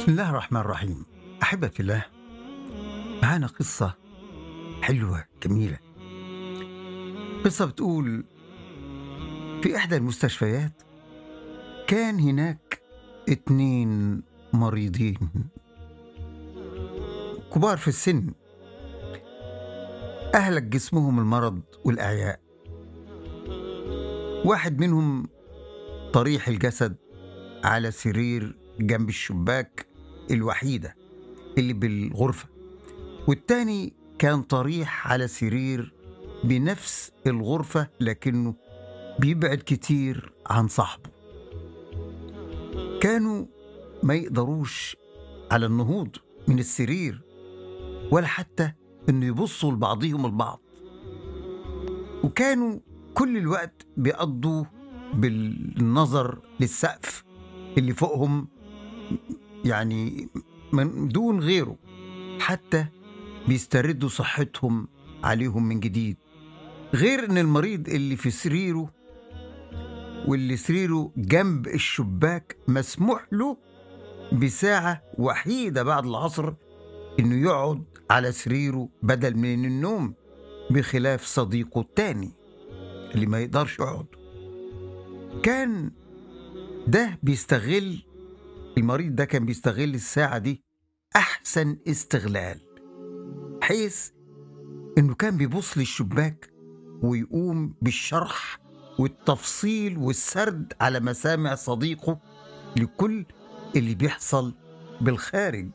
بسم الله الرحمن الرحيم أحبتي الله معانا قصة حلوة جميلة قصة بتقول في إحدى المستشفيات كان هناك اتنين مريضين كبار في السن أهلك جسمهم المرض والأعياء واحد منهم طريح الجسد على سرير جنب الشباك الوحيدة اللي بالغرفة والتاني كان طريح على سرير بنفس الغرفة لكنه بيبعد كتير عن صاحبه كانوا ما يقدروش على النهوض من السرير ولا حتى انه يبصوا لبعضهم البعض وكانوا كل الوقت بيقضوا بالنظر للسقف اللي فوقهم يعني من دون غيره حتى بيستردوا صحتهم عليهم من جديد غير ان المريض اللي في سريره واللي سريره جنب الشباك مسموح له بساعة وحيدة بعد العصر انه يقعد على سريره بدل من النوم بخلاف صديقه التاني اللي ما يقدرش يقعد كان ده بيستغل المريض ده كان بيستغل الساعة دي أحسن استغلال حيث إنه كان بيبص للشباك ويقوم بالشرح والتفصيل والسرد على مسامع صديقه لكل اللي بيحصل بالخارج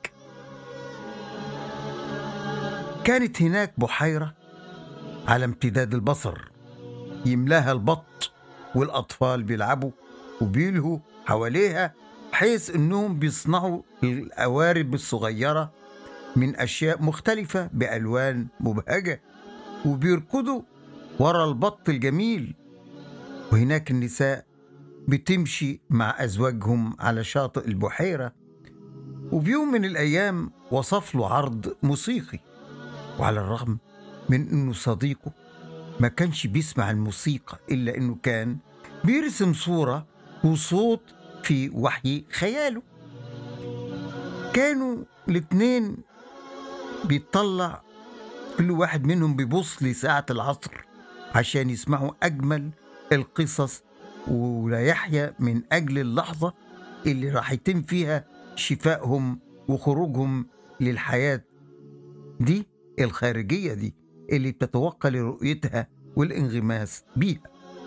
كانت هناك بحيرة على امتداد البصر يملاها البط والأطفال بيلعبوا وبيلهوا حواليها حيث انهم بيصنعوا القوارب الصغيره من اشياء مختلفه بالوان مبهجه وبيركضوا ورا البط الجميل وهناك النساء بتمشي مع ازواجهم على شاطئ البحيره وبيوم من الايام وصف له عرض موسيقي وعلى الرغم من انه صديقه ما كانش بيسمع الموسيقى الا انه كان بيرسم صوره وصوت في وحي خياله كانوا الاتنين بيطلع كل واحد منهم بيبص لساعة العصر عشان يسمعوا أجمل القصص ولا يحيا من أجل اللحظة اللي راح يتم فيها شفائهم وخروجهم للحياة دي الخارجية دي اللي بتتوقع لرؤيتها والانغماس بيها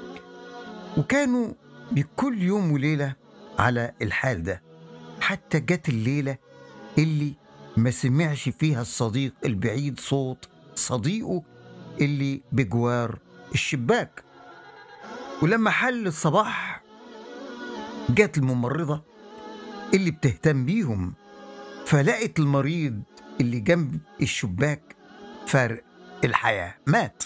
وكانوا بكل يوم وليلة على الحال ده حتى جت الليلة اللي ما سمعش فيها الصديق البعيد صوت صديقه اللي بجوار الشباك ولما حل الصباح جت الممرضة اللي بتهتم بيهم فلقت المريض اللي جنب الشباك فارق الحياة مات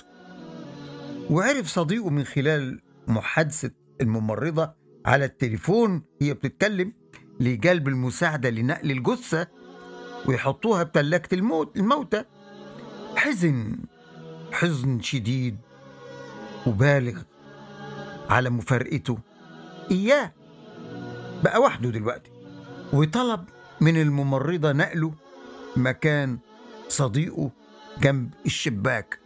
وعرف صديقه من خلال محادثة الممرضة على التليفون هي بتتكلم لجلب المساعدة لنقل الجثة ويحطوها بتلاجة الموت الموتى حزن حزن شديد وبالغ على مفارقته إياه بقى وحده دلوقتي وطلب من الممرضة نقله مكان صديقه جنب الشباك